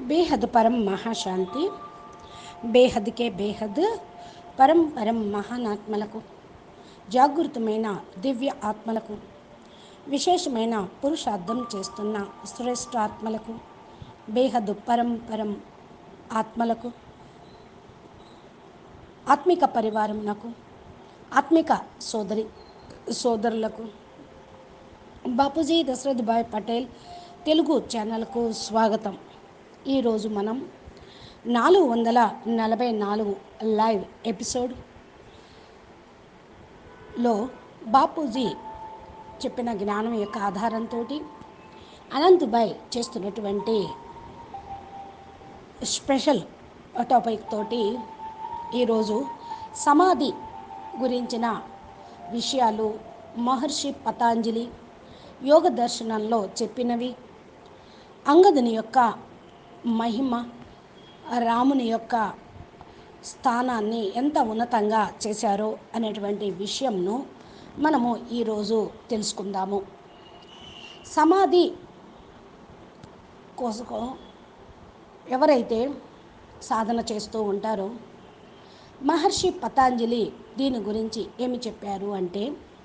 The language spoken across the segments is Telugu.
బేహద్ పరం మహాశాంతి బేహద్కే బేహద్ పరం పరం మహానాత్మలకు జాగృతమైన దివ్య ఆత్మలకు విశేషమైన పురుషార్థం చేస్తున్న శ్రేష్ఠ ఆత్మలకు బేహద్ పరం పరం ఆత్మలకు ఆత్మిక పరివారం నాకు ఆత్మిక సోదరి సోదరులకు బాపూజీ దశరథ్ భాయ్ పటేల్ తెలుగు ఛానల్కు స్వాగతం ఈరోజు మనం నాలుగు వందల నలభై నాలుగు లైవ్ ఎపిసోడ్లో బాపూజీ చెప్పిన జ్ఞానం యొక్క ఆధారంతో అనంతుబాయ్ చేస్తున్నటువంటి స్పెషల్ టాపిక్ తోటి ఈరోజు సమాధి గురించిన విషయాలు మహర్షి పతాంజలి యోగ దర్శనంలో చెప్పినవి అంగదుని యొక్క మహిమ రాముని యొక్క స్థానాన్ని ఎంత ఉన్నతంగా చేశారో అనేటువంటి విషయంను మనము ఈరోజు తెలుసుకుందాము సమాధి కోసం ఎవరైతే సాధన చేస్తూ ఉంటారో మహర్షి పతాంజలి దీని గురించి ఏమి చెప్పారు అంటే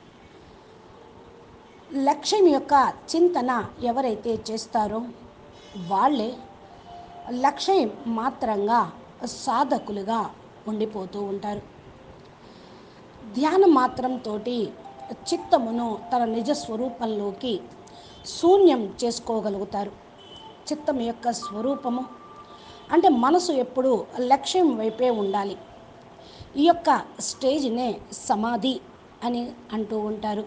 లక్ష్యం యొక్క చింతన ఎవరైతే చేస్తారో వాళ్ళే లక్ష్యం మాత్రంగా సాధకులుగా ఉండిపోతూ ఉంటారు ధ్యాన మాత్రంతో చిత్తమును తన నిజ స్వరూపంలోకి శూన్యం చేసుకోగలుగుతారు చిత్తం యొక్క స్వరూపము అంటే మనసు ఎప్పుడు లక్ష్యం వైపే ఉండాలి ఈ యొక్క స్టేజ్నే సమాధి అని అంటూ ఉంటారు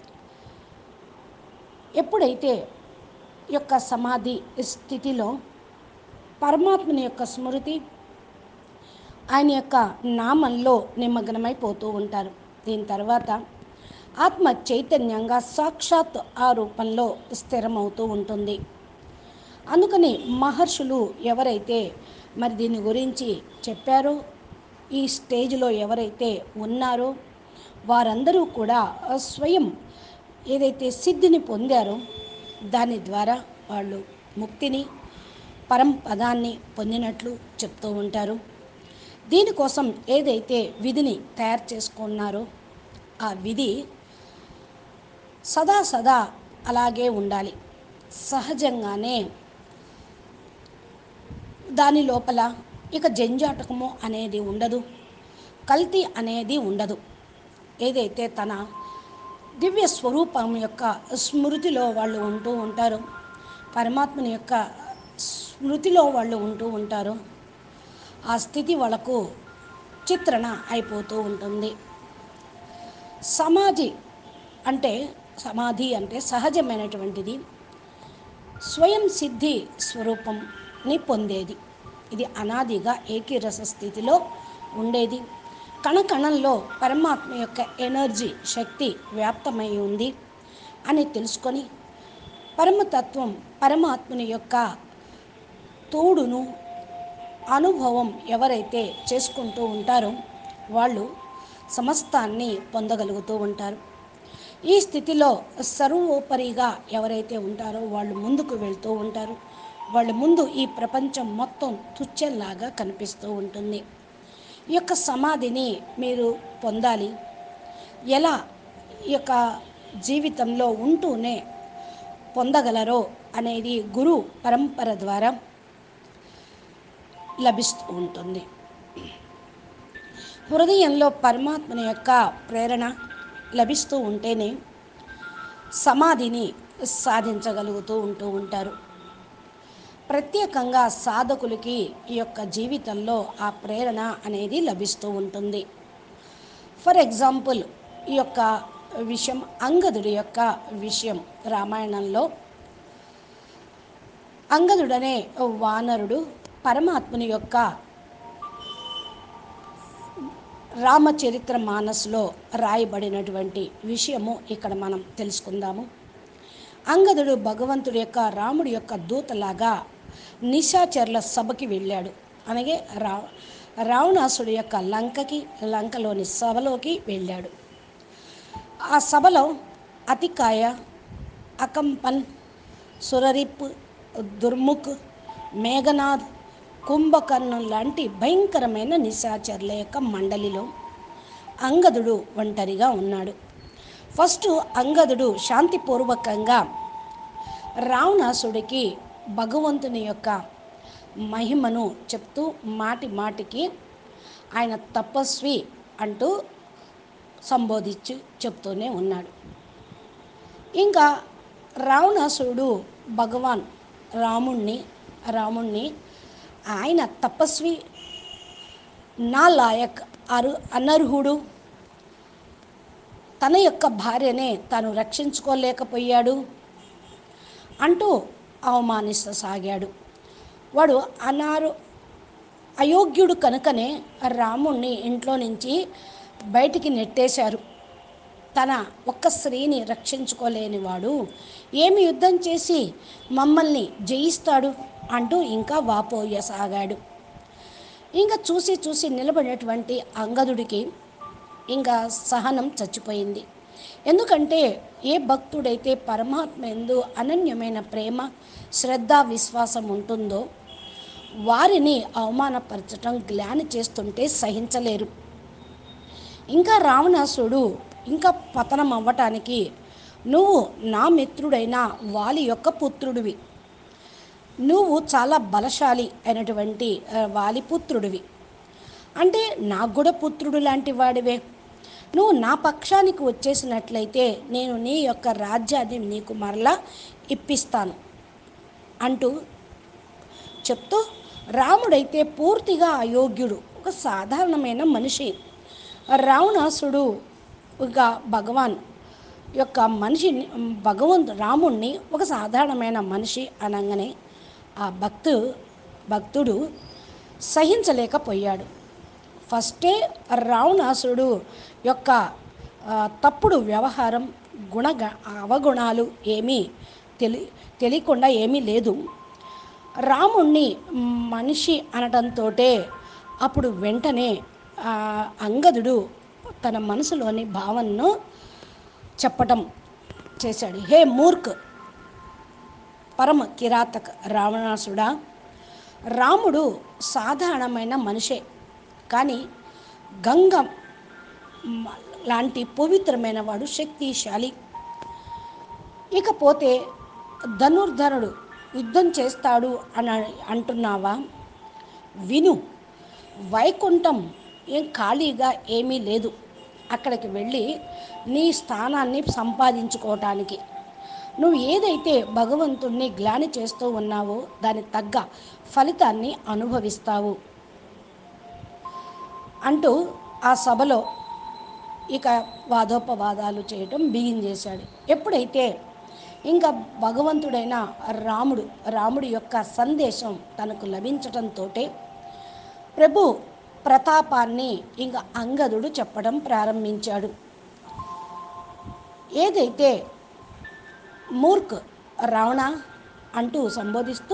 ఎప్పుడైతే ఈ యొక్క సమాధి స్థితిలో పరమాత్మని యొక్క స్మృతి ఆయన యొక్క నామంలో నిమగ్నమైపోతూ ఉంటారు దీని తర్వాత ఆత్మ చైతన్యంగా సాక్షాత్ ఆ రూపంలో స్థిరమవుతూ ఉంటుంది అందుకని మహర్షులు ఎవరైతే మరి దీని గురించి చెప్పారో ఈ స్టేజ్లో ఎవరైతే ఉన్నారో వారందరూ కూడా స్వయం ఏదైతే సిద్ధిని పొందారో దాని ద్వారా వాళ్ళు ముక్తిని పరం పదాన్ని పొందినట్లు చెప్తూ ఉంటారు దీనికోసం ఏదైతే విధిని తయారు చేసుకున్నారో ఆ విధి సదా సదా అలాగే ఉండాలి సహజంగానే దాని లోపల ఇక జంజాటకము అనేది ఉండదు కల్తీ అనేది ఉండదు ఏదైతే తన దివ్య స్వరూపం యొక్క స్మృతిలో వాళ్ళు ఉంటూ ఉంటారు పరమాత్మని యొక్క స్మృతిలో వాళ్ళు ఉంటూ ఉంటారు ఆ స్థితి వాళ్ళకు చిత్రణ అయిపోతూ ఉంటుంది సమాధి అంటే సమాధి అంటే సహజమైనటువంటిది స్వయం సిద్ధి స్వరూపంని పొందేది ఇది అనాదిగా ఏకీరస స్థితిలో ఉండేది కణకణంలో పరమాత్మ యొక్క ఎనర్జీ శక్తి వ్యాప్తమై ఉంది అని తెలుసుకొని పరమతత్వం పరమాత్మని యొక్క తోడును అనుభవం ఎవరైతే చేసుకుంటూ ఉంటారో వాళ్ళు సమస్తాన్ని పొందగలుగుతూ ఉంటారు ఈ స్థితిలో సర్వోపరిగా ఎవరైతే ఉంటారో వాళ్ళు ముందుకు వెళ్తూ ఉంటారు వాళ్ళ ముందు ఈ ప్రపంచం మొత్తం తుచ్చంలాగా కనిపిస్తూ ఉంటుంది ఈ యొక్క సమాధిని మీరు పొందాలి ఎలా ఈ యొక్క జీవితంలో ఉంటూనే పొందగలరో అనేది గురు పరంపర ద్వారా లభిస్తూ ఉంటుంది హృదయంలో పరమాత్మని యొక్క ప్రేరణ లభిస్తూ ఉంటేనే సమాధిని సాధించగలుగుతూ ఉంటూ ఉంటారు ప్రత్యేకంగా సాధకులకి ఈ యొక్క జీవితంలో ఆ ప్రేరణ అనేది లభిస్తూ ఉంటుంది ఫర్ ఎగ్జాంపుల్ ఈ యొక్క విషయం అంగదుడి యొక్క విషయం రామాయణంలో అంగదుడనే వానరుడు పరమాత్ముని యొక్క రామచరిత్ర మానస్లో రాయబడినటువంటి విషయము ఇక్కడ మనం తెలుసుకుందాము అంగదుడు భగవంతుడి యొక్క రాముడి యొక్క దూతలాగా నిశాచర్ల సభకి వెళ్ళాడు అలాగే రా రావణాసుడి యొక్క లంకకి లంకలోని సభలోకి వెళ్ళాడు ఆ సభలో అతికాయ అకంపన్ సురరిప్ దుర్ముఖ్ మేఘనాథ్ కుంభకర్ణం లాంటి భయంకరమైన నిశాచరుల యొక్క మండలిలో అంగదుడు ఒంటరిగా ఉన్నాడు ఫస్ట్ అంగదుడు శాంతిపూర్వకంగా రావణాసుడికి భగవంతుని యొక్క మహిమను చెప్తూ మాటి మాటికి ఆయన తపస్వి అంటూ సంబోధించి చెప్తూనే ఉన్నాడు ఇంకా రావణాసురుడు భగవాన్ రాముణ్ణి రాముణ్ణి ఆయన తపస్వి నా లాయక్ అరు అనర్హుడు తన యొక్క భార్యనే తాను రక్షించుకోలేకపోయాడు అంటూ అవమానిస్తసాగాడు వాడు అనారు అయోగ్యుడు కనుకనే రాముణ్ణి ఇంట్లో నుంచి బయటికి నెట్టేశారు తన ఒక్క స్త్రీని రక్షించుకోలేని వాడు ఏమి యుద్ధం చేసి మమ్మల్ని జయిస్తాడు అంటూ ఇంకా వాపోయసాగాడు ఇంకా చూసి చూసి నిలబడినటువంటి అంగదుడికి ఇంకా సహనం చచ్చిపోయింది ఎందుకంటే ఏ భక్తుడైతే పరమాత్మ ఎందు అనన్యమైన ప్రేమ శ్రద్ధ విశ్వాసం ఉంటుందో వారిని అవమానపరచటం గ్లాని చేస్తుంటే సహించలేరు ఇంకా రావణాసుడు ఇంకా పతనం అవ్వటానికి నువ్వు నా మిత్రుడైన వాలి యొక్క పుత్రుడివి నువ్వు చాలా బలశాలి అయినటువంటి ఆ, వాలి పుత్రుడివి అంటే నాకు కూడా పుత్రుడు లాంటి వాడివే నువ్వు నా పక్షానికి వచ్చేసినట్లయితే నేను నీ యొక్క రాజ్యాన్ని నీకు మరలా ఇప్పిస్తాను అంటూ చెప్తూ రాముడైతే పూర్తిగా అయోగ్యుడు ఒక సాధారణమైన మనిషి రావణాసుడు ఇక భగవాన్ యొక్క మనిషిని భగవంతు రాముణ్ణి ఒక సాధారణమైన మనిషి అనగానే ఆ భక్తు భక్తుడు సహించలేకపోయాడు ఫస్టే రావణాసుడు యొక్క ఆ, తప్పుడు వ్యవహారం గుణ అవగుణాలు ఏమీ తెలి తెలియకుండా ఏమీ లేదు రాముణ్ణి మనిషి అనటంతో అప్పుడు వెంటనే ఆ, అంగదుడు తన మనసులోని భావనను చెప్పటం చేశాడు హే మూర్ఖ్ పరమ కిరాతక రావణాసుడా రాముడు సాధారణమైన మనిషే కానీ గంగ మ- లాంటి పవిత్రమైన వాడు శక్తిశాలి ఇకపోతే ధనుర్ధరుడు యుద్ధం చేస్తాడు అని అంటున్నావా విను వైకుంఠం ఏం ఖాళీగా ఏమీ లేదు అక్కడికి వెళ్ళి నీ స్థానాన్ని సంపాదించుకోవటానికి నువ్వు ఏదైతే భగవంతుణ్ణి గ్లాని చేస్తూ ఉన్నావో దానికి తగ్గ ఫలితాన్ని అనుభవిస్తావు అంటూ ఆ సభలో ఇక వాదోపవాదాలు చేయటం బిగించేశాడు ఎప్పుడైతే ఇంకా భగవంతుడైన రాముడు రాముడి యొక్క సందేశం తనకు లభించటంతో ప్రభు ప్రతాపాన్ని ఇంకా అంగదుడు చెప్పడం ప్రారంభించాడు ఏదైతే మూర్ఖ్ రావణ అంటూ సంబోధిస్తూ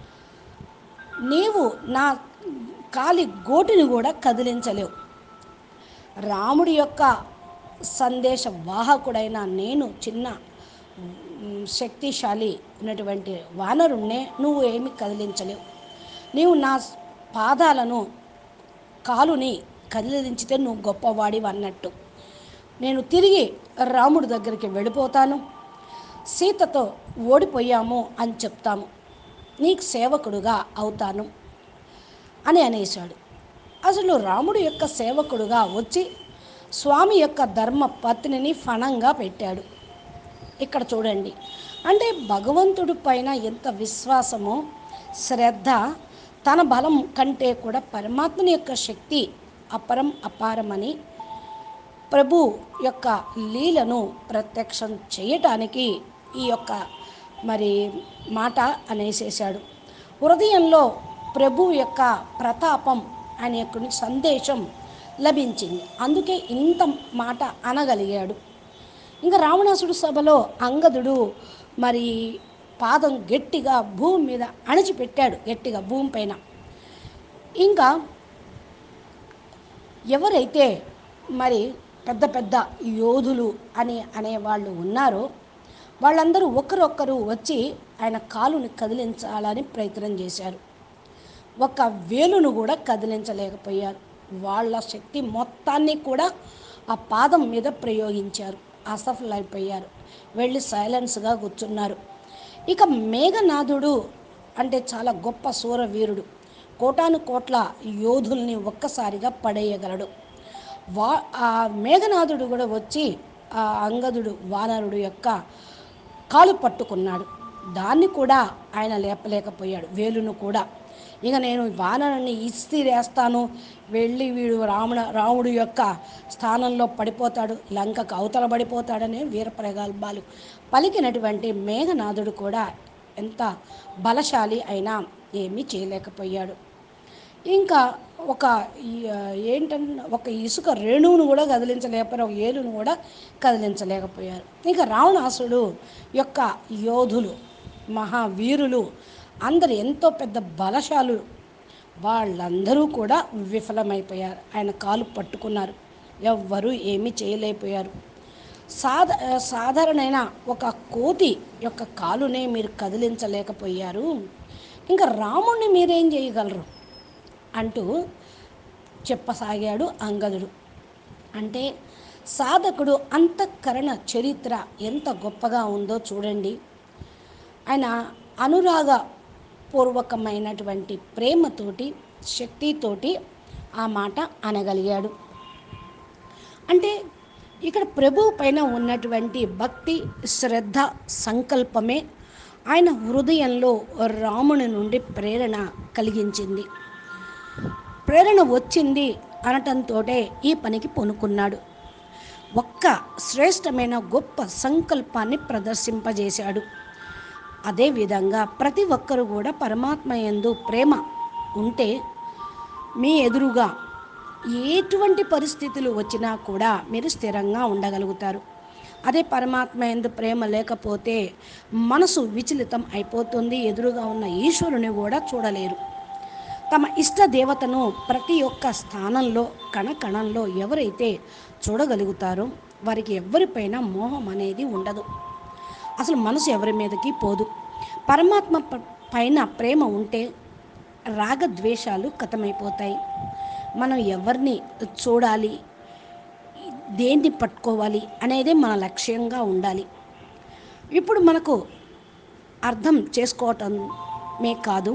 నీవు నా కాలి గోటిని కూడా కదిలించలేవు రాముడి యొక్క సందేశ వాహకుడైన నేను చిన్న మ్, శక్తిశాలి ఉన్నటువంటి వానరుణ్ణే నువ్వు ఏమి కదిలించలేవు నీవు నా పాదాలను కాలుని కదిలించితే నువ్వు గొప్పవాడివి అన్నట్టు నేను తిరిగి రాముడి దగ్గరికి వెళ్ళిపోతాను సీతతో ఓడిపోయాము అని చెప్తాము నీకు సేవకుడుగా అవుతాను అని అనేశాడు అసలు రాముడు యొక్క సేవకుడుగా వచ్చి స్వామి యొక్క ధర్మ పత్నిని ఫణంగా పెట్టాడు ఇక్కడ చూడండి అంటే భగవంతుడి పైన ఎంత విశ్వాసమో శ్రద్ధ తన బలం కంటే కూడా పరమాత్మని యొక్క శక్తి అపరం అపారమని ప్రభు యొక్క లీలను ప్రత్యక్షం చేయటానికి ఈ యొక్క మరి మాట అనేసేశాడు హృదయంలో ప్రభు యొక్క ప్రతాపం అనే యొక్క సందేశం లభించింది అందుకే ఇంత మాట అనగలిగాడు ఇంకా రావణాసుడు సభలో అంగదుడు మరి పాదం గట్టిగా భూమి మీద అణిచిపెట్టాడు గట్టిగా భూమి పైన ఇంకా ఎవరైతే మరి పెద్ద పెద్ద యోధులు అని అనేవాళ్ళు ఉన్నారో వాళ్ళందరూ ఒకరొకరు వచ్చి ఆయన కాలుని కదిలించాలని ప్రయత్నం చేశారు ఒక వేలును కూడా కదిలించలేకపోయారు వాళ్ళ శక్తి మొత్తాన్ని కూడా ఆ పాదం మీద ప్రయోగించారు అసఫలైపోయారు వెళ్ళి సైలెన్స్గా కూర్చున్నారు ఇక మేఘనాథుడు అంటే చాలా గొప్ప సూరవీరుడు కోటాను కోట్ల యోధుల్ని ఒక్కసారిగా పడేయగలడు వా ఆ మేఘనాథుడు కూడా వచ్చి ఆ అంగదుడు వానరుడు యొక్క కాలు పట్టుకున్నాడు దాన్ని కూడా ఆయన లేపలేకపోయాడు వేలును కూడా ఇక నేను వానరుని ఇస్తిరేస్తాను వెళ్ళి వీడు రావణ రాముడు యొక్క స్థానంలో పడిపోతాడు లంకకు అవతల పడిపోతాడనే వీరప్రగల్భాలు పలికినటువంటి మేఘనాథుడు కూడా ఎంత బలశాలి అయినా ఏమీ చేయలేకపోయాడు ఇంకా ఒక ఏంటంటే ఒక ఇసుక రేణువును కూడా కదిలించలేకపోయారు ఒక ఏలును కూడా కదిలించలేకపోయారు ఇంకా రావణాసుడు యొక్క యోధులు మహావీరులు అందరు ఎంతో పెద్ద బలశాలు వాళ్ళందరూ కూడా విఫలమైపోయారు ఆయన కాలు పట్టుకున్నారు ఎవ్వరూ ఏమీ చేయలేకపోయారు సాధ సాధారణమైన ఒక కోతి యొక్క కాలునే మీరు కదిలించలేకపోయారు ఇంకా రాముణ్ణి మీరేం చేయగలరు అంటూ చెప్పసాగాడు అంగదుడు అంటే సాధకుడు అంతఃకరణ చరిత్ర ఎంత గొప్పగా ఉందో చూడండి ఆయన అనురాగ పూర్వకమైనటువంటి ప్రేమతోటి శక్తితోటి ఆ మాట అనగలిగాడు అంటే ఇక్కడ ప్రభువు పైన ఉన్నటువంటి భక్తి శ్రద్ధ సంకల్పమే ఆయన హృదయంలో రాముని నుండి ప్రేరణ కలిగించింది ప్రేరణ వచ్చింది అనటంతో ఈ పనికి పొనుకున్నాడు ఒక్క శ్రేష్టమైన గొప్ప సంకల్పాన్ని ప్రదర్శింపజేశాడు అదేవిధంగా ప్రతి ఒక్కరు కూడా పరమాత్మ యందు ప్రేమ ఉంటే మీ ఎదురుగా ఎటువంటి పరిస్థితులు వచ్చినా కూడా మీరు స్థిరంగా ఉండగలుగుతారు అదే పరమాత్మ ఎందు ప్రేమ లేకపోతే మనసు విచలితం అయిపోతుంది ఎదురుగా ఉన్న ఈశ్వరుని కూడా చూడలేరు తమ ఇష్ట దేవతను ప్రతి ఒక్క స్థానంలో కణకణంలో ఎవరైతే చూడగలుగుతారో వారికి ఎవరిపైన మోహం అనేది ఉండదు అసలు మనసు ఎవరి మీదకి పోదు పరమాత్మ ప- పైన ప్రేమ ఉంటే రాగద్వేషాలు కథమైపోతాయి మనం ఎవరిని చూడాలి దేన్ని పట్టుకోవాలి అనేదే మన లక్ష్యంగా ఉండాలి ఇప్పుడు మనకు అర్థం చేసుకోవటమే కాదు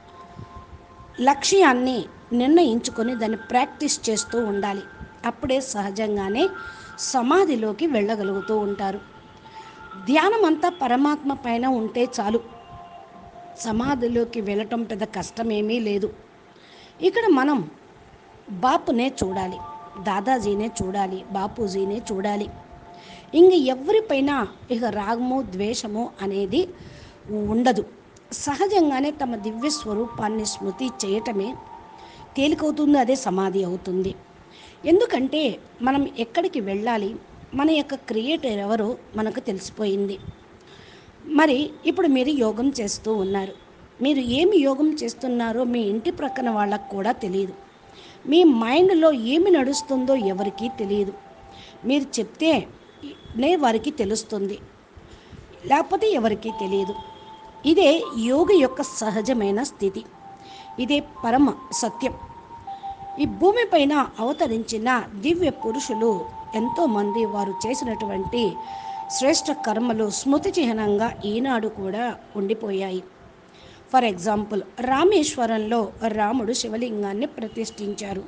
లక్ష్యాన్ని నిర్ణయించుకొని దాన్ని ప్రాక్టీస్ చేస్తూ ఉండాలి అప్పుడే సహజంగానే సమాధిలోకి వెళ్ళగలుగుతూ ఉంటారు ధ్యానం అంతా పరమాత్మ పైన ఉంటే చాలు సమాధిలోకి వెళ్ళటం పెద్ద కష్టమేమీ లేదు ఇక్కడ మనం బాపునే చూడాలి దాదాజీనే చూడాలి బాపూజీనే చూడాలి ఇంక ఎవరిపైన ఇక రాగము ద్వేషము అనేది ఉండదు సహజంగానే తమ దివ్య స్వరూపాన్ని స్మృతి చేయటమే తేలికవుతుంది అదే సమాధి అవుతుంది ఎందుకంటే మనం ఎక్కడికి వెళ్ళాలి మన యొక్క క్రియేటర్ ఎవరో మనకు తెలిసిపోయింది మరి ఇప్పుడు మీరు యోగం చేస్తూ ఉన్నారు మీరు ఏమి యోగం చేస్తున్నారో మీ ఇంటి ప్రక్కన వాళ్ళకు కూడా తెలియదు మీ మైండ్లో ఏమి నడుస్తుందో ఎవరికీ తెలియదు మీరు చెప్తే నే వారికి తెలుస్తుంది లేకపోతే ఎవరికీ తెలియదు ఇదే యోగ యొక్క సహజమైన స్థితి ఇదే పరమ సత్యం ఈ భూమిపైన అవతరించిన దివ్య పురుషులు ఎంతోమంది వారు చేసినటువంటి శ్రేష్ట కర్మలు స్మృతి చిహ్నంగా ఈనాడు కూడా ఉండిపోయాయి ఫర్ ఎగ్జాంపుల్ రామేశ్వరంలో రాముడు శివలింగాన్ని ప్రతిష్ఠించారు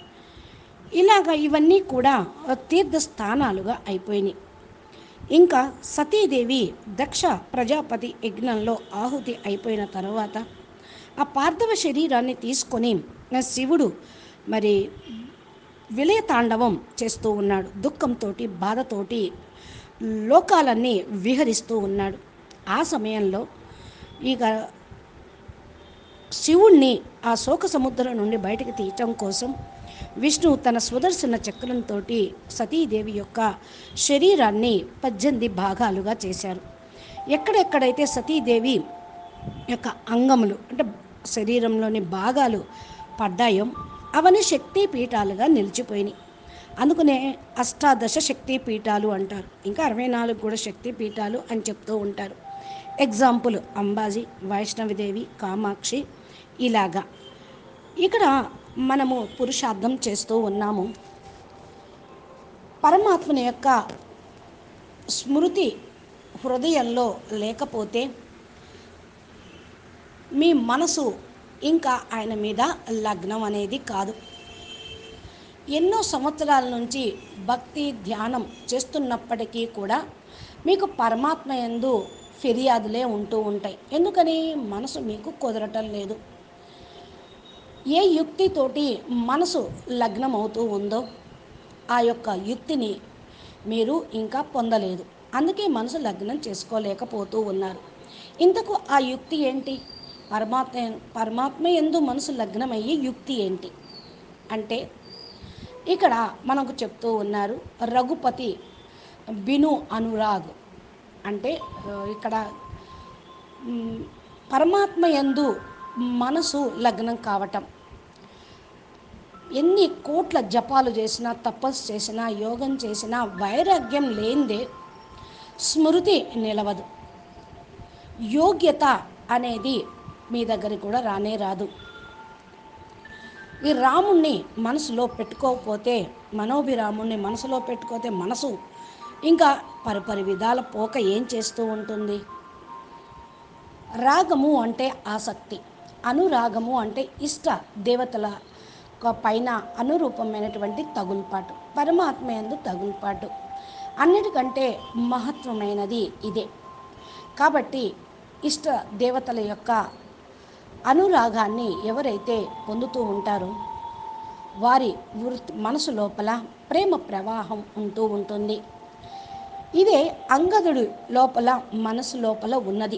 ఇలాగ ఇవన్నీ కూడా తీర్థ స్థానాలుగా అయిపోయినాయి ఇంకా సతీదేవి దక్ష ప్రజాపతి యజ్ఞంలో ఆహుతి అయిపోయిన తర్వాత ఆ పార్థివ శరీరాన్ని తీసుకొని శివుడు మరి విలయ తాండవం చేస్తూ ఉన్నాడు దుఃఖంతో బాధతోటి లోకాలన్నీ విహరిస్తూ ఉన్నాడు ఆ సమయంలో ఇక శివుణ్ణి ఆ శోక సముద్రం నుండి బయటకు తీయటం కోసం విష్ణు తన సుదర్శన చక్రంతో సతీదేవి యొక్క శరీరాన్ని పద్దెనిమిది భాగాలుగా చేశారు ఎక్కడెక్కడైతే సతీదేవి యొక్క అంగములు అంటే శరీరంలోని భాగాలు పడ్డాయో అవన్నీ శక్తి పీఠాలుగా నిలిచిపోయినాయి అందుకనే అష్టాదశ శక్తి పీఠాలు అంటారు ఇంకా అరవై నాలుగు కూడా శక్తి పీఠాలు అని చెప్తూ ఉంటారు ఎగ్జాంపుల్ అంబాజీ వైష్ణవిదేవి కామాక్షి ఇలాగా ఇక్కడ మనము పురుషార్థం చేస్తూ ఉన్నాము పరమాత్మని యొక్క స్మృతి హృదయంలో లేకపోతే మీ మనసు ఇంకా ఆయన మీద లగ్నం అనేది కాదు ఎన్నో సంవత్సరాల నుంచి భక్తి ధ్యానం చేస్తున్నప్పటికీ కూడా మీకు పరమాత్మ ఎందు ఫిర్యాదులే ఉంటూ ఉంటాయి ఎందుకని మనసు మీకు కుదరటం లేదు ఏ యుక్తితోటి మనసు లగ్నం అవుతూ ఉందో ఆ యొక్క యుక్తిని మీరు ఇంకా పొందలేదు అందుకే మనసు లగ్నం చేసుకోలేకపోతూ ఉన్నారు ఇంతకు ఆ యుక్తి ఏంటి పరమాత్మ పరమాత్మ ఎందు మనసు లగ్నమయ్యే యుక్తి ఏంటి అంటే ఇక్కడ మనకు చెప్తూ ఉన్నారు రఘుపతి బిను అనురాగ్ అంటే ఆ, ఇక్కడ మ్, పరమాత్మ యందు మనసు లగ్నం కావటం ఎన్ని కోట్ల జపాలు చేసినా తపస్సు చేసినా యోగం చేసినా వైరాగ్యం లేనిదే స్మృతి నిలవదు యోగ్యత అనేది మీ దగ్గరికి కూడా రానే రాదు ఈ రాముణ్ణి మనసులో పెట్టుకోకపోతే మనోభిరాముణ్ణి మనసులో పెట్టుకోతే మనసు ఇంకా పరిపరి విధాల పోక ఏం చేస్తూ ఉంటుంది రాగము అంటే ఆసక్తి అనురాగము అంటే ఇష్ట దేవతల క- పైన అనురూపమైనటువంటి తగులుపాటు పరమాత్మ ఎందు తగులుపాటు అన్నిటికంటే మహత్వమైనది ఇదే కాబట్టి ఇష్ట దేవతల యొక్క అనురాగాన్ని ఎవరైతే పొందుతూ ఉంటారో వారి వృత్తి మనసు లోపల ప్రేమ ప్రవాహం ఉంటూ ఉంటుంది ఇదే అంగదుడి లోపల మనసు లోపల ఉన్నది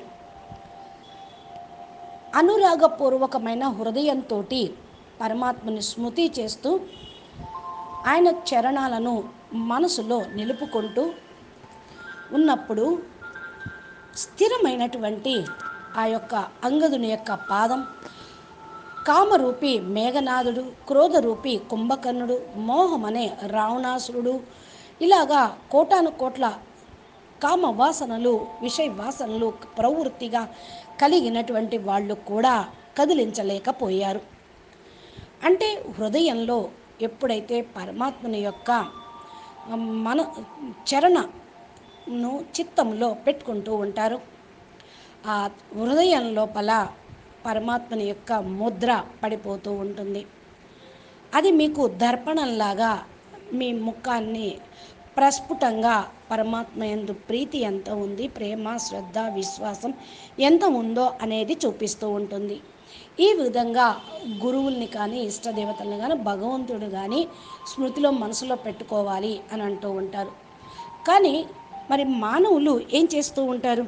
అనురాగపూర్వకమైన హృదయంతో పరమాత్మని స్మృతి చేస్తూ ఆయన చరణాలను మనసులో నిలుపుకుంటూ ఉన్నప్పుడు స్థిరమైనటువంటి ఆ యొక్క అంగదుని యొక్క పాదం కామరూపి మేఘనాథుడు క్రోధరూపి కుంభకర్ణుడు మోహమనే రావణాసురుడు ఇలాగా కోటాను కోట్ల కామ వాసనలు విషయ వాసనలు ప్రవృత్తిగా కలిగినటువంటి వాళ్ళు కూడా కదిలించలేకపోయారు అంటే హృదయంలో ఎప్పుడైతే పరమాత్మని యొక్క మన చరణను చిత్తంలో పెట్టుకుంటూ ఉంటారో ఆ హృదయం లోపల పరమాత్మని యొక్క ముద్ర పడిపోతూ ఉంటుంది అది మీకు దర్పణంలాగా మీ ముఖాన్ని ప్రస్ఫుటంగా పరమాత్మ ఎందు ప్రీతి ఎంత ఉంది ప్రేమ శ్రద్ధ విశ్వాసం ఎంత ఉందో అనేది చూపిస్తూ ఉంటుంది ఈ విధంగా గురువుల్ని కానీ ఇష్టదేవతల్ని కానీ భగవంతుడు కానీ స్మృతిలో మనసులో పెట్టుకోవాలి అని అంటూ ఉంటారు కానీ మరి మానవులు ఏం చేస్తూ ఉంటారు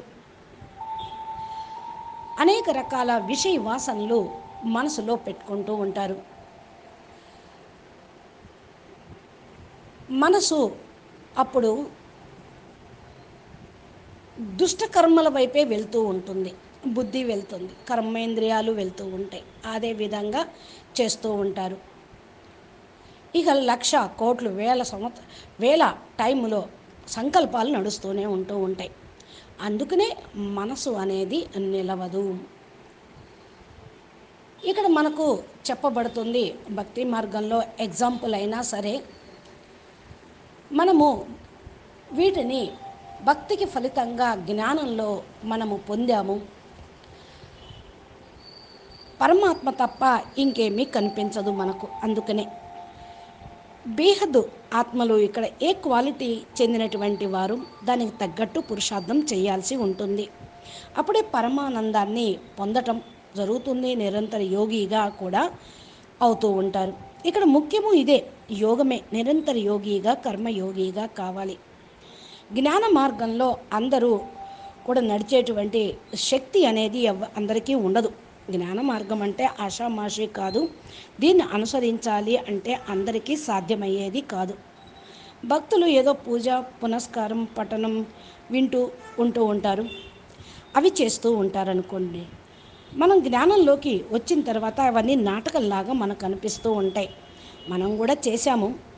అనేక రకాల విషయ వాసనలు మనసులో పెట్టుకుంటూ ఉంటారు మనసు అప్పుడు దుష్ట కర్మల వైపే వెళ్తూ ఉంటుంది బుద్ధి వెళ్తుంది కర్మేంద్రియాలు వెళ్తూ ఉంటాయి అదే విధంగా చేస్తూ ఉంటారు ఇక లక్ష కోట్లు వేల సంవత్సర వేల టైంలో సంకల్పాలు నడుస్తూనే ఉంటూ ఉంటాయి అందుకనే మనసు అనేది నిలవదు ఇక్కడ మనకు చెప్పబడుతుంది భక్తి మార్గంలో ఎగ్జాంపుల్ అయినా సరే మనము వీటిని భక్తికి ఫలితంగా జ్ఞానంలో మనము పొందాము పరమాత్మ తప్ప ఇంకేమీ కనిపించదు మనకు అందుకనే బేహద్దు ఆత్మలు ఇక్కడ ఏ క్వాలిటీ చెందినటువంటి వారు దానికి తగ్గట్టు పురుషార్థం చేయాల్సి ఉంటుంది అప్పుడే పరమానందాన్ని పొందటం జరుగుతుంది నిరంతర యోగిగా కూడా అవుతూ ఉంటారు ఇక్కడ ముఖ్యము ఇదే యోగమే నిరంతర యోగిగా కర్మయోగిగా కావాలి జ్ఞాన మార్గంలో అందరూ కూడా నడిచేటువంటి శక్తి అనేది ఎవ- అందరికీ ఉండదు జ్ఞాన మార్గం అంటే ఆషామాషి కాదు దీన్ని అనుసరించాలి అంటే అందరికీ సాధ్యమయ్యేది కాదు భక్తులు ఏదో పూజ పునస్కారం పఠనం వింటూ ఉంటూ ఉంటారు అవి చేస్తూ ఉంటారనుకోండి మనం జ్ఞానంలోకి వచ్చిన తర్వాత అవన్నీ నాటకంలాగా మనకు అనిపిస్తూ ఉంటాయి మనం కూడా చేశాము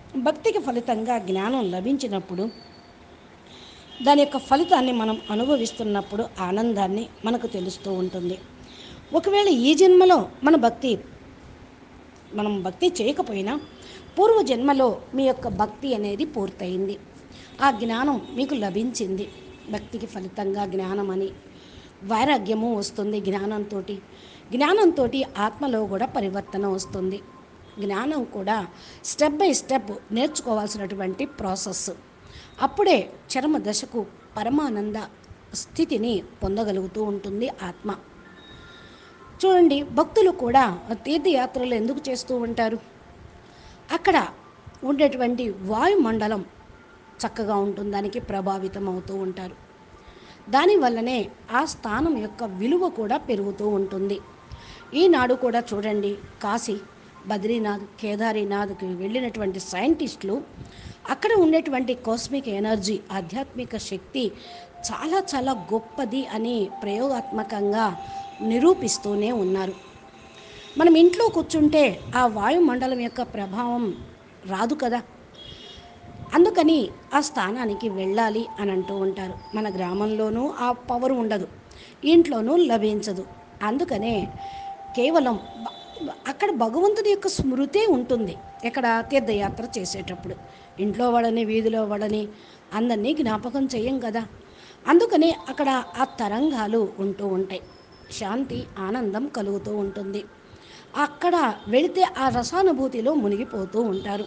భక్తికి ఫలితంగా జ్ఞానం లభించినప్పుడు దాని యొక్క ఫలితాన్ని మనం అనుభవిస్తున్నప్పుడు ఆనందాన్ని మనకు తెలుస్తూ ఉంటుంది ఒకవేళ ఈ జన్మలో మన భక్తి మనం భక్తి చేయకపోయినా పూర్వ జన్మలో మీ యొక్క భక్తి అనేది పూర్తయింది ఆ జ్ఞానం మీకు లభించింది భక్తికి ఫలితంగా జ్ఞానం అని వైరాగ్యము వస్తుంది జ్ఞానంతో జ్ఞానంతో ఆత్మలో కూడా పరివర్తన వస్తుంది జ్ఞానం కూడా స్టెప్ బై స్టెప్ నేర్చుకోవాల్సినటువంటి ప్రాసెస్ అప్పుడే చరమ దశకు పరమానంద స్థితిని పొందగలుగుతూ ఉంటుంది ఆత్మ చూడండి భక్తులు కూడా తీర్థయాత్రలు ఎందుకు చేస్తూ ఉంటారు అక్కడ ఉండేటువంటి వాయుమండలం చక్కగా ఉంటుంది దానికి ప్రభావితం అవుతూ ఉంటారు దానివల్లనే ఆ స్థానం యొక్క విలువ కూడా పెరుగుతూ ఉంటుంది ఈనాడు కూడా చూడండి కాశీ బద్రీనాథ్ కేదారీనాథ్కి వెళ్ళినటువంటి సైంటిస్టులు అక్కడ ఉండేటువంటి కాస్మిక్ ఎనర్జీ ఆధ్యాత్మిక శక్తి చాలా చాలా గొప్పది అని ప్రయోగాత్మకంగా నిరూపిస్తూనే ఉన్నారు మనం ఇంట్లో కూర్చుంటే ఆ వాయుమండలం యొక్క ప్రభావం రాదు కదా అందుకని ఆ స్థానానికి వెళ్ళాలి అని అంటూ ఉంటారు మన గ్రామంలోనూ ఆ పవర్ ఉండదు ఇంట్లోనూ లభించదు అందుకనే కేవలం బ- అక్కడ భగవంతుడి యొక్క స్మృతే ఉంటుంది ఎక్కడ తీర్థయాత్ర చేసేటప్పుడు ఇంట్లో వాళ్ళని వీధిలో వాళ్ళని అందరినీ జ్ఞాపకం చేయం కదా అందుకనే అక్కడ ఆ తరంగాలు ఉంటూ ఉంటాయి శాంతి ఆనందం కలుగుతూ ఉంటుంది అక్కడ వెళితే ఆ రసానుభూతిలో మునిగిపోతూ ఉంటారు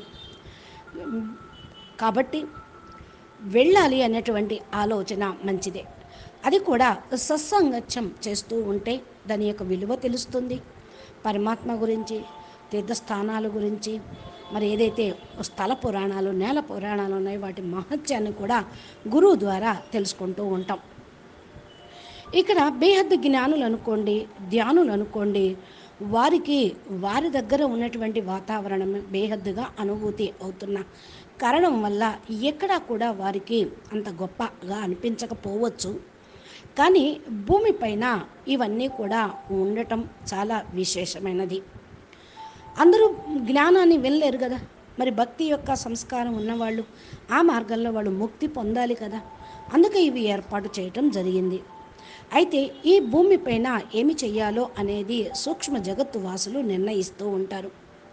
కాబట్టి వెళ్ళాలి అనేటువంటి ఆలోచన మంచిదే అది కూడా సత్సంగత్యం చేస్తూ ఉంటే దాని యొక్క విలువ తెలుస్తుంది పరమాత్మ గురించి తీర్థస్థానాల గురించి మరి ఏదైతే స్థల పురాణాలు నేల పురాణాలు ఉన్నాయో వాటి మహత్యాన్ని కూడా గురువు ద్వారా తెలుసుకుంటూ ఉంటాం ఇక్కడ బేహద్దు జ్ఞానులు అనుకోండి ధ్యానులు అనుకోండి వారికి వారి దగ్గర ఉన్నటువంటి వాతావరణం బేహద్దుగా అనుభూతి అవుతున్న కారణం వల్ల ఎక్కడా కూడా వారికి అంత గొప్పగా అనిపించకపోవచ్చు కానీ భూమిపైన ఇవన్నీ కూడా ఉండటం చాలా విశేషమైనది అందరూ జ్ఞానాన్ని వినలేరు కదా మరి భక్తి యొక్క సంస్కారం ఉన్నవాళ్ళు ఆ మార్గంలో వాళ్ళు ముక్తి పొందాలి కదా అందుకే ఇవి ఏర్పాటు చేయటం జరిగింది అయితే ఈ భూమిపైన ఏమి చెయ్యాలో అనేది సూక్ష్మ జగత్తు వాసులు నిర్ణయిస్తూ ఉంటారు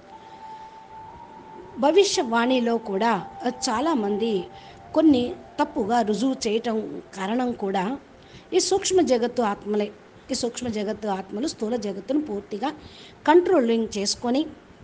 భవిష్యవాణిలో కూడా చాలామంది కొన్ని తప్పుగా రుజువు చేయటం కారణం కూడా ఈ సూక్ష్మ జగత్తు ఆత్మలే ఈ సూక్ష్మ జగత్తు ఆత్మలు స్థూల జగత్తును పూర్తిగా కంట్రోలింగ్ చేసుకొని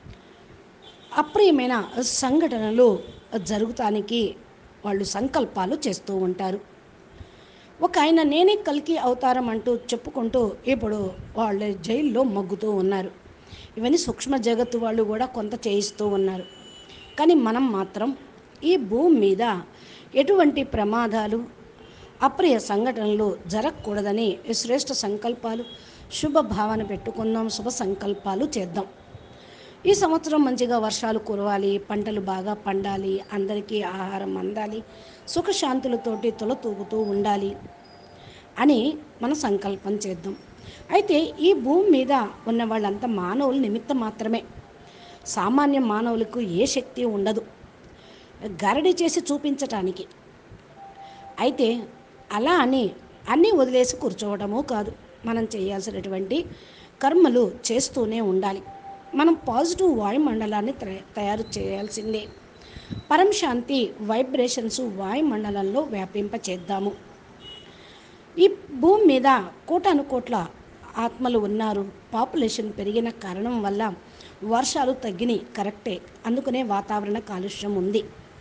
అప్రియమైన సంఘటనలు జరుగుతానికి వాళ్ళు సంకల్పాలు చేస్తూ ఉంటారు ఒక ఆయన నేనే కల్కి అవతారం అంటూ చెప్పుకుంటూ ఇప్పుడు వాళ్ళు జైల్లో మగ్గుతూ ఉన్నారు ఇవన్నీ సూక్ష్మ జగత్తు వాళ్ళు కూడా కొంత చేయిస్తూ ఉన్నారు కానీ మనం మాత్రం ఈ భూమి మీద ఎటువంటి ప్రమాదాలు అప్రియ సంఘటనలు జరగకూడదని శ్రేష్ఠ సంకల్పాలు శుభ భావన పెట్టుకుందాం శుభ సంకల్పాలు చేద్దాం ఈ సంవత్సరం మంచిగా వర్షాలు కురవాలి పంటలు బాగా పండాలి అందరికీ ఆహారం అందాలి సుఖశాంతులతోటి తొలతూగుతూ ఉండాలి అని మన సంకల్పం చేద్దాం అయితే ఈ భూమి మీద ఉన్న వాళ్ళంతా మానవులు నిమిత్తం మాత్రమే సామాన్య మానవులకు ఏ శక్తి ఉండదు గరడి చేసి చూపించటానికి అయితే అలా అని అన్నీ వదిలేసి కూర్చోవడము కాదు మనం చేయాల్సినటువంటి కర్మలు చేస్తూనే ఉండాలి మనం పాజిటివ్ వాయుమండలాన్ని తయ- తయారు చేయాల్సిందే పరం శాంతి వైబ్రేషన్స్ వాయుమండలంలో వ్యాపింప చేద్దాము ఈ భూమి మీద కోటాను కోట్ల ఆత్మలు ఉన్నారు పాపులేషన్ పెరిగిన కారణం వల్ల వర్షాలు తగ్గినాయి కరెక్టే అందుకనే వాతావరణ కాలుష్యం ఉంది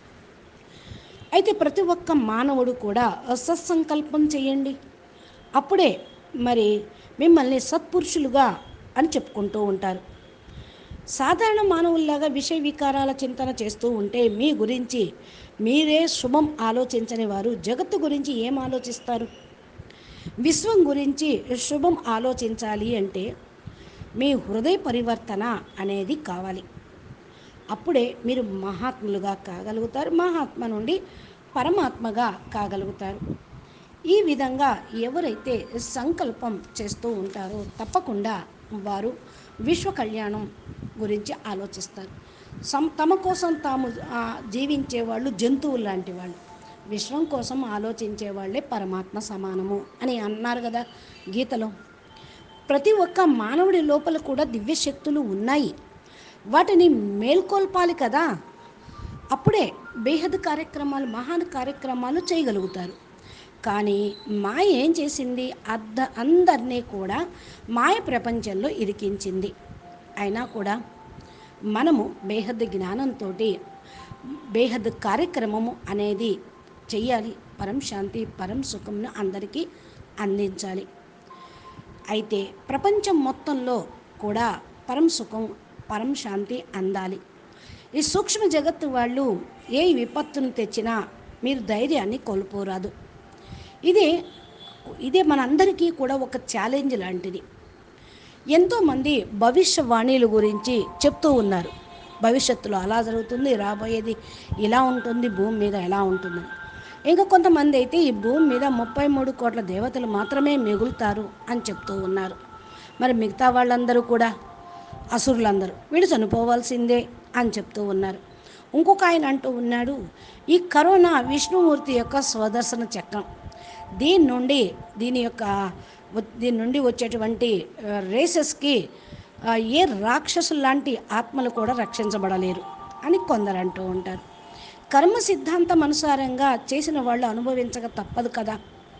అయితే ప్రతి ఒక్క మానవుడు కూడా సత్సంకల్పం చేయండి అప్పుడే మరి మిమ్మల్ని సత్పురుషులుగా అని చెప్పుకుంటూ ఉంటారు సాధారణ మానవుల్లాగా విషయ వికారాల చింతన చేస్తూ ఉంటే మీ గురించి మీరే శుభం ఆలోచించని వారు జగత్తు గురించి ఏం ఆలోచిస్తారు విశ్వం గురించి శుభం ఆలోచించాలి అంటే మీ హృదయ పరివర్తన అనేది కావాలి అప్పుడే మీరు మహాత్ములుగా కాగలుగుతారు మహాత్మ నుండి పరమాత్మగా కాగలుగుతారు ఈ విధంగా ఎవరైతే సంకల్పం చేస్తూ ఉంటారో తప్పకుండా వారు విశ్వ కళ్యాణం గురించి ఆలోచిస్తారు సమ్ తమ కోసం తాము ఆ, జీవించే వాళ్ళు జంతువులు లాంటి వాళ్ళు విశ్వం కోసం ఆలోచించే వాళ్ళే పరమాత్మ సమానము అని అన్నారు కదా గీతలో ప్రతి ఒక్క మానవుడి లోపల కూడా దివ్య శక్తులు ఉన్నాయి వాటిని మేల్కొల్పాలి కదా అప్పుడే బేహద్ కార్యక్రమాలు మహాన్ కార్యక్రమాలు చేయగలుగుతారు కానీ మాయ ఏం చేసింది అద్ద అందరినీ కూడా మాయ ప్రపంచంలో ఇరికించింది అయినా కూడా మనము బేహద్ జ్ఞానంతో బేహద్ కార్యక్రమము అనేది చెయ్యాలి పరం శాంతి పరం సుఖంను అందరికీ అందించాలి అయితే ప్రపంచం మొత్తంలో కూడా పరం సుఖం పరం శాంతి అందాలి ఈ సూక్ష్మ జగత్తు వాళ్ళు ఏ విపత్తును తెచ్చినా మీరు ధైర్యాన్ని కోల్పోరాదు ఇదే ఇదే మనందరికీ కూడా ఒక ఛాలెంజ్ లాంటిది ఎంతోమంది భవిష్యవాణిల గురించి చెప్తూ ఉన్నారు భవిష్యత్తులో అలా జరుగుతుంది రాబోయేది ఇలా ఉంటుంది భూమి మీద ఎలా ఉంటుందని ఇంకా కొంతమంది అయితే ఈ భూమి మీద ముప్పై మూడు కోట్ల దేవతలు మాత్రమే మిగులుతారు అని చెప్తూ ఉన్నారు మరి మిగతా వాళ్ళందరూ కూడా అసురులందరూ వీడు చనిపోవాల్సిందే అని చెప్తూ ఉన్నారు ఇంకొక ఆయన అంటూ ఉన్నాడు ఈ కరోనా విష్ణుమూర్తి యొక్క స్వదర్శన చక్రం దీని నుండి దీని యొక్క వ- దీని నుండి వచ్చేటువంటి ఆ, రేసెస్కి ఆ, ఏ రాక్షసులు లాంటి ఆత్మలు కూడా రక్షించబడలేరు అని కొందరు అంటూ ఉంటారు కర్మ సిద్ధాంతం అనుసారంగా చేసిన వాళ్ళు అనుభవించక తప్పదు కదా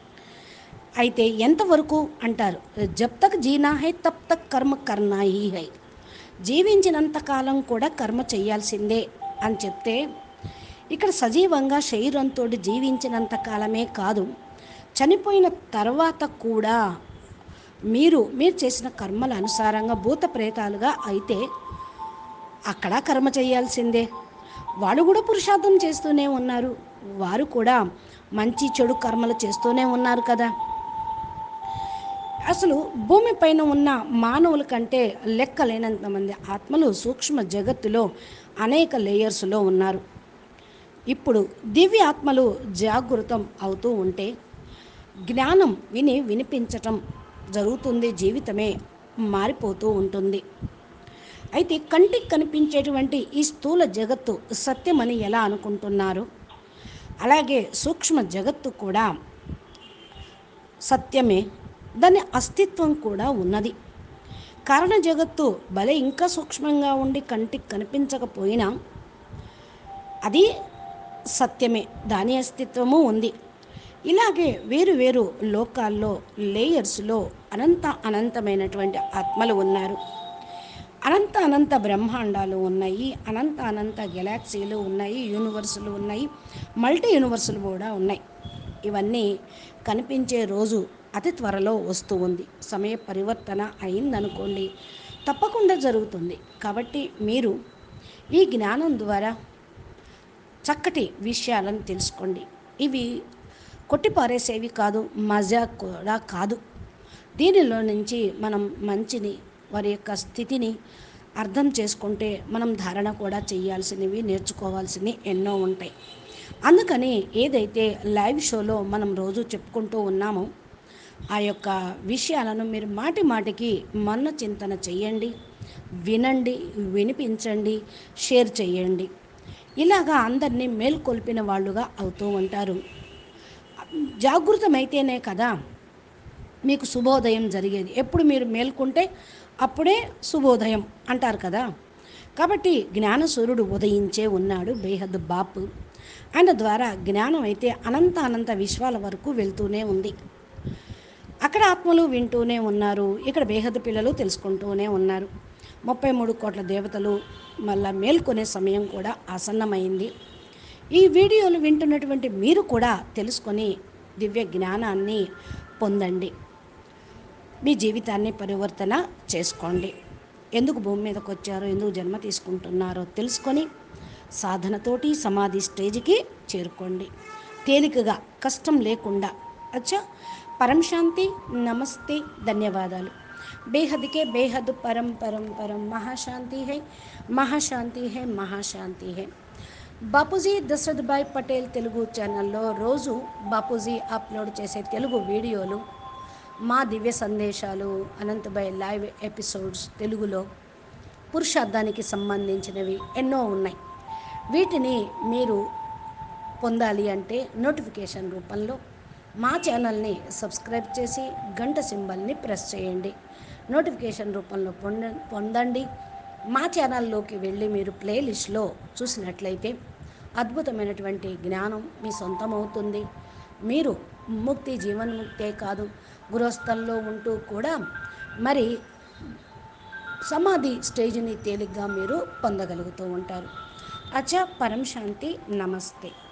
అయితే ఎంతవరకు అంటారు జబ్ తక్ జీనా హై తబ్ తక్ కర్మ కర్నా హీ హై జీవించినంత కాలం కూడా కర్మ చేయాల్సిందే అని చెప్తే ఇక్కడ సజీవంగా శరీరంతో జీవించినంత కాలమే కాదు చనిపోయిన తర్వాత కూడా మీరు మీరు చేసిన కర్మల అనుసారంగా భూత ప్రేతాలుగా అయితే అక్కడ కర్మ చేయాల్సిందే వాళ్ళు కూడా పురుషార్థం చేస్తూనే ఉన్నారు వారు కూడా మంచి చెడు కర్మలు చేస్తూనే ఉన్నారు కదా అసలు భూమిపైన ఉన్న మానవుల కంటే లెక్కలేనంత మంది ఆత్మలు సూక్ష్మ జగత్తులో అనేక లేయర్స్లో ఉన్నారు ఇప్పుడు దివ్య ఆత్మలు జాగృతం అవుతూ ఉంటే జ్ఞానం విని వినిపించటం జరుగుతుంది జీవితమే మారిపోతూ ఉంటుంది అయితే కంటికి కనిపించేటువంటి ఈ స్థూల జగత్తు సత్యమని ఎలా అనుకుంటున్నారు అలాగే సూక్ష్మ జగత్తు కూడా సత్యమే దాని అస్తిత్వం కూడా ఉన్నది కారణ జగత్తు భలే ఇంకా సూక్ష్మంగా ఉండి కంటికి కనిపించకపోయినా అది సత్యమే దాని అస్తిత్వము ఉంది ఇలాగే వేరు వేరు లోకాల్లో లేయర్స్లో అనంత అనంతమైనటువంటి ఆత్మలు ఉన్నారు అనంత అనంత బ్రహ్మాండాలు ఉన్నాయి అనంత అనంత గెలాక్సీలు ఉన్నాయి యూనివర్సులు ఉన్నాయి మల్టీ యూనివర్సులు కూడా ఉన్నాయి ఇవన్నీ కనిపించే రోజు అతి త్వరలో వస్తూ ఉంది సమయ పరివర్తన అయిందనుకోండి తప్పకుండా జరుగుతుంది కాబట్టి మీరు ఈ జ్ఞానం ద్వారా చక్కటి విషయాలను తెలుసుకోండి ఇవి కొట్టిపారేసేవి కాదు మజా కూడా కాదు దీనిలో నుంచి మనం మంచిని వారి యొక్క స్థితిని అర్థం చేసుకుంటే మనం ధారణ కూడా చేయాల్సినవి నేర్చుకోవాల్సినవి ఎన్నో ఉంటాయి అందుకని ఏదైతే లైవ్ షోలో మనం రోజు చెప్పుకుంటూ ఉన్నామో ఆ యొక్క విషయాలను మీరు మాటి మాటికి మన్న చింతన చెయ్యండి వినండి వినిపించండి షేర్ చేయండి ఇలాగా అందరినీ మేల్కొల్పిన వాళ్ళుగా అవుతూ ఉంటారు జాగృతమైతేనే కదా మీకు శుభోదయం జరిగేది ఎప్పుడు మీరు మేల్కొంటే అప్పుడే శుభోదయం అంటారు కదా కాబట్టి జ్ఞానసూర్యుడు ఉదయించే ఉన్నాడు బేహద్ బాపు ఆయన ద్వారా జ్ఞానం అయితే అనంత అనంత విశ్వాల వరకు వెళ్తూనే ఉంది అక్కడ ఆత్మలు వింటూనే ఉన్నారు ఇక్కడ బేహద్ పిల్లలు తెలుసుకుంటూనే ఉన్నారు ముప్పై మూడు కోట్ల దేవతలు మళ్ళా మేల్కొనే సమయం కూడా ఆసన్నమైంది ఈ వీడియోలు వింటున్నటువంటి మీరు కూడా తెలుసుకొని దివ్య జ్ఞానాన్ని పొందండి మీ జీవితాన్ని పరివర్తన చేసుకోండి ఎందుకు భూమి మీదకి వచ్చారో ఎందుకు జన్మ తీసుకుంటున్నారో తెలుసుకొని సాధనతోటి సమాధి స్టేజ్కి చేరుకోండి తేలికగా కష్టం లేకుండా అచ్చా పరం శాంతి నమస్తే ధన్యవాదాలు బేహద్కే బేహద్ పరం పరం పరం మహాశాంతి హై మహాశాంతి హై మహాశాంతి హై బాపూజీ దశరథ్ భాయ్ పటేల్ తెలుగు ఛానల్లో రోజు బాపూజీ అప్లోడ్ చేసే తెలుగు వీడియోలు మా దివ్య సందేశాలు అనంతభాయ్ లైవ్ ఎపిసోడ్స్ తెలుగులో పురుషార్థానికి సంబంధించినవి ఎన్నో ఉన్నాయి వీటిని మీరు పొందాలి అంటే నోటిఫికేషన్ రూపంలో మా ఛానల్ని సబ్స్క్రైబ్ చేసి గంట సింబల్ని ప్రెస్ చేయండి నోటిఫికేషన్ రూపంలో పొంద పొందండి మా ఛానల్లోకి వెళ్ళి మీరు ప్లేలిస్ట్లో చూసినట్లయితే అద్భుతమైనటువంటి జ్ఞానం మీ సొంతం అవుతుంది మీరు ముక్తి జీవన్ముక్తే కాదు గృహస్థంలో ఉంటూ కూడా మరి సమాధి స్టేజ్ని తేలిగ్గా మీరు పొందగలుగుతూ ఉంటారు అచ్చా పరం శాంతి నమస్తే